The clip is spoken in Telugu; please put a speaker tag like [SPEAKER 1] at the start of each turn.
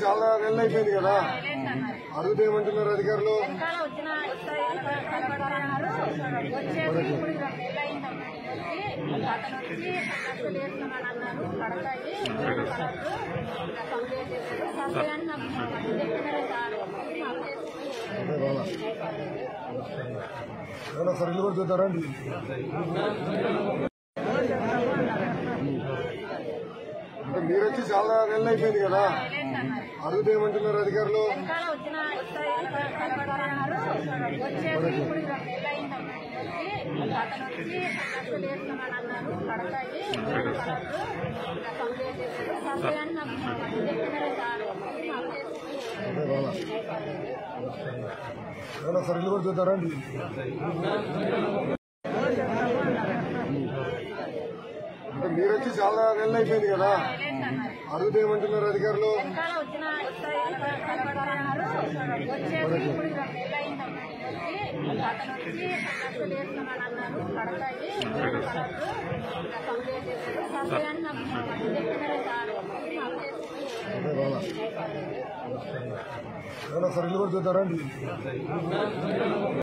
[SPEAKER 1] చాలా నెలలు అయిపోయింది కదా అడుగుతే ఏమంటున్నారు అధికారులు
[SPEAKER 2] వెనకాల వచ్చిన ఇస్రాయేల్ కనబడుతున్నారు వచ్చేసి ఇప్పుడు ఇరవై నెలలు అయిందమ్మా వచ్చి అతను వచ్చి నష్టలు వేస్తున్నాను అన్నారు పడతాయి కంప్లీట్ సర్వే అని నాకు చెప్పినారే సార్
[SPEAKER 1] అదే రాలా. ఏమన్నా సార్ ఇల్లు కూడా చూద్దారా అండి అంటే మీరు వచ్చి చాలా నెలలు అయిపోయింది కదా అడుగుతే ఏమంటున్నారు అధికారులు
[SPEAKER 2] వెనకాల వచ్చిన ఇస్రాయేల్ కనబడుతున్నారు వచ్చేసి ఇప్పుడు ఇరవై నెలలు అయిందమ్మా వచ్చి అతను వచ్చి నష్టలు వేస్తున్నాను అన్నారు పడతాయి కంప్లీట్ సర్వే అని నాకు చెప్పినారే సార్
[SPEAKER 1] అదే రాలా. ఏమన్నా సార్ ఇల్లు కూడా చూద్దారా అండి అంటే మీరు వచ్చి చాలా నెలలు అయిపోయింది కదా అడుగుతే ఏమంటున్నారు అధికారులు
[SPEAKER 2] వెనకాల వచ్చిన ఇస్రాయేల్ కనబడుతున్నారు వచ్చేసి ఇప్పుడు ఇరవై నెలలు అయిందమ్మా వచ్చి అతను వచ్చి నష్టలు వేస్తున్నాను అన్నారు పడతాయి కంప్లీట్ సర్వే అని నాకు చెప్పినారే సార్
[SPEAKER 1] అదే రాలా. ఏమన్నా సార్ ఇల్లు కూడా చూద్దారా అండి